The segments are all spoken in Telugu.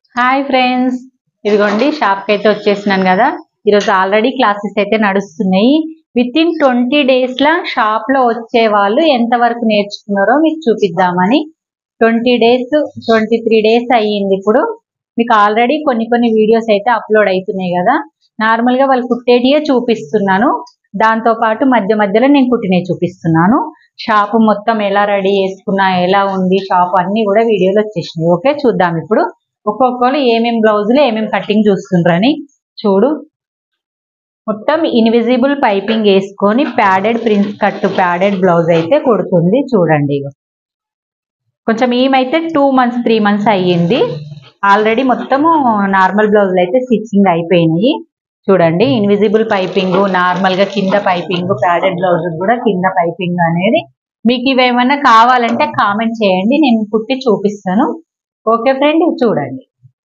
హాయ్ ఫ్రెండ్స్ ఇదిగోండి షాప్కి అయితే వచ్చేసినాను కదా ఈరోజు ఆల్రెడీ క్లాసెస్ అయితే నడుస్తున్నాయి విత్ ఇన్ ట్వంటీ డేస్లో షాప్లో వచ్చే వాళ్ళు ఎంతవరకు నేర్చుకున్నారో మీకు చూపిద్దామని twenty days twenty three days అయ్యింది ఇప్పుడు మీకు ఆల్రెడీ కొన్ని కొన్ని వీడియోస్ అయితే అప్లోడ్ అవుతున్నాయి కదా నార్మల్గా వాళ్ళు కుట్టేటియే చూపిస్తున్నాను దాంతో పాటు మధ్య మధ్యలో నేను కుట్టినవి చూపిస్తున్నాను షాప్ మొత్తం ఎలా రెడీ చేసుకున్నా ఎలా ఉంది షాప్ అన్ని కూడా వీడియోలు వచ్చేసినాయి ఓకే చూద్దాం ఇప్పుడు ఒక్కొక్కరు ఏమేం బ్లౌజులు ఏమేం కటింగ్ చూస్తుండ్రని చూడు మొత్తం ఇన్విజిబుల్ పైపింగ్ వేసుకొని padded prince cut padded blouse అయితే కుడుతుంది చూడండి ఇగో కొంచెం ఏమైతే టూ మంత్స్ త్రీ మంత్స్ అయ్యింది ఆల్రెడీ మొత్తము నార్మల్ బ్లౌజులు అయితే స్టిచ్చింగ్ అయిపోయినాయి చూడండి ఇన్విజిబుల్ పైపింగ్ నార్మల్ గా కింద పైపింగ్ ప్యాడెడ్ బ్లౌజ్ కూడా కింద పైపింగ్ అనేది మీకు ఇవేమన్నా కావాలంటే కామెంట్ చేయండి నేను కుట్టి చూపిస్తాను ఓకే ఫ్రెండ్ చూడండి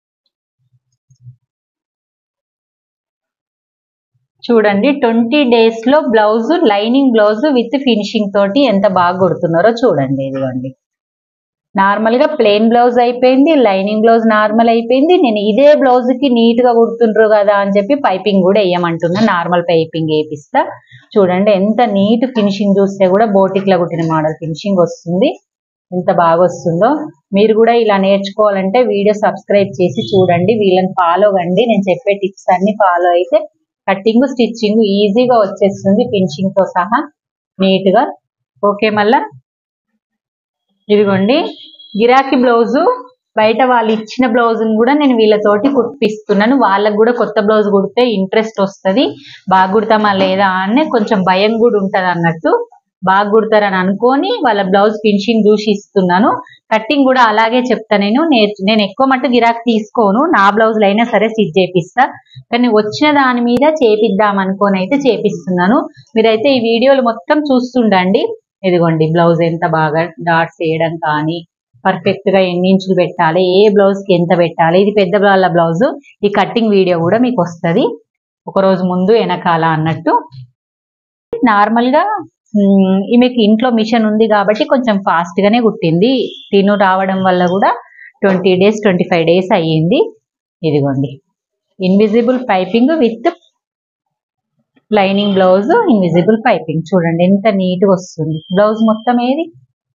చూడండి ట్వంటీ డేస్ లో blouse lining blouse with finishing తోటి ఎంత బాగా కుడుతున్నారో చూడండి ఇదిగోండి నార్మల్ గా ప్లెయిన్ బ్లౌజ్ అయిపోయింది లైనింగ్ బ్లౌజ్ నార్మల్ అయిపోయింది నేను ఇదే బ్లౌజ్ కి నీట్ గా కుడుతుండ్రు కదా అని చెప్పి పైపింగ్ కూడా వేయమంటున్నా నార్మల్ పైపింగ్ వేపిస్తా చూడండి ఎంత నీట్ ఫినిషింగ్ చూస్తే కూడా బోటిక్ లో కుట్టిన మోడల్ ఫినిషింగ్ వస్తుంది ఎంత బాగా వస్తుందో మీరు కూడా ఇలా నేర్చుకోవాలంటే వీడియో సబ్స్క్రైబ్ చేసి చూడండి వీళ్ళని ఫాలో కండి నేను చెప్పే టిప్స్ అన్ని ఫాలో అయితే కటింగ్ స్టిచ్చింగ్ ఈజీగా వచ్చేస్తుంది ఫినిషింగ్ తో సహా నీట్ గా ఓకే మళ్ళా ఇదిగోండి గిరాకీ బ్లౌజు బయట వాళ్ళు ఇచ్చిన బ్లౌజ్ని కూడా నేను వీళ్ళతోటి కుట్టిస్తున్నాను వాళ్ళకు కూడా కొత్త బ్లౌజ్ కుడితే ఇంట్రెస్ట్ వస్తుంది బాగా కుడతామా లేదా అని కొంచెం భయం కూడా ఉంటుంది అన్నట్టు బాగా కుడతారని అనుకొని వాళ్ళ బ్లౌజ్ ఫినిషింగ్ చూసి ఇస్తున్నాను కటింగ్ కూడా అలాగే చెప్తా నేను నేర్చు నేను ఎక్కువ మట్టు గిరాకీ తీసుకోను నా బ్లౌజులు అయినా సరే స్టిచ్ చేపిస్తా కానీ వచ్చిన దాని మీద చేపిద్దాం అనుకొని అయితే చేపిస్తున్నాను మీరైతే ఈ వీడియోలు మొత్తం చూస్తుండండి ఇదిగోండి బ్లౌజ్ ఎంత బాగా డాట్స్ వేయడం కానీ పర్ఫెక్ట్ గా ఎన్ని ఇంచులు పెట్టాలి ఏ బ్లౌజ్ కి ఎంత పెట్టాలి ఇది పెద్ద వాళ్ళ బ్లౌజ్ ఈ కటింగ్ వీడియో కూడా మీకు వస్తుంది ఒక రోజు ముందు వెనకాల అన్నట్టు నార్మల్ గా ఉమ్, ఈమెకి ఇంట్లో మిషన్ ఉంది కాబట్టి కొంచెం ఫాస్ట్ గానే కుట్టింది తిను రావడం వల్ల కూడా twenty days twenty five days అయ్యింది ఇదిగోండి invisible piping with lining blouse invisible piping చూడండి ఎంత నీట్ గా వస్తుంది బ్లౌజ్ మొత్తం ఏది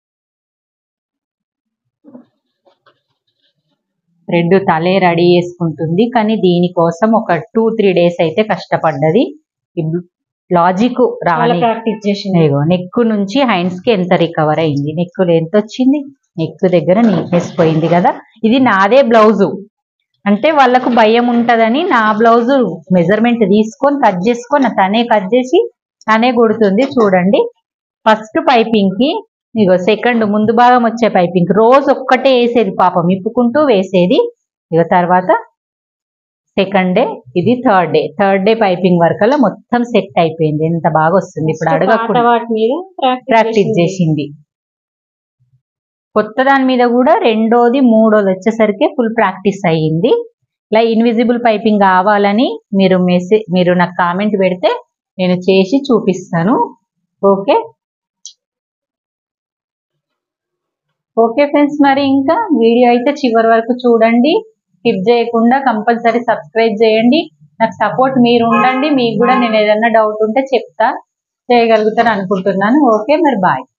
రెడ్ తలే రెడీ చేసుకుంటుంది కానీ దీనికోసం ఒక టూ త్రీ డేస్ అయితే కష్టపడ్డది లాజిక్ రాలే ప్రాక్టీస్ చేసింది ఇదిగో నెక్ నుంచి హ్యాండ్స్ కి ఎంత రికవర్ అయింది నెక్ ఎంత వచ్చింది నెక్ దగ్గర నీట్నెస్ పోయింది కదా ఇది నాదే బ్లౌజు అంటే వాళ్ళకు భయం ఉంటదని నా బ్లౌజు మెజర్మెంట్ తీసుకొని కట్ చేసుకొని తనే కట్ చేసి తనే కుడుతుంది చూడండి ఫస్ట్ పైపింగ్ కి ఇగో సెకండ్ ముందు భాగం వచ్చే పైపింగ్ రోజు ఒక్కటే వేసేది పాపం ఇప్పుకుంటూ వేసేది ఇక తర్వాత సెకండ్ డే ఇది third day third day piping work అలా మొత్తం సెట్ అయిపోయింది ఎంత బాగా వస్తుంది ఇప్పుడు పాత అడగకుండా వాటి మీద ప్రాక్టీస్ చేసింది కొత్త దాని మీద కూడా రెండోది మూడోది వచ్చేసరికి ఫుల్ ప్రాక్టీస్ అయ్యింది ఇలా ఇన్విజిబుల్ పైపింగ్ కావాలని మీరు మెసేజ్ మీరు నాకు కామెంట్ పెడితే నేను చేసి చూపిస్తాను ఓకే ఓకే ఫ్రెండ్స్ మరి ఇంకా వీడియో అయితే చివరి వరకు చూడండి స్కిప్ చేయకుండా కంపల్సరీ సబ్స్క్రైబ్ చేయండి నాకు సపోర్ట్ మీరు ఉండండి మీకు కూడా నేను ఏదైనా డౌట్ ఉంటే చెప్తా చేయగలుగుతాను అనుకుంటున్నాను ఓకే మరి బాయ్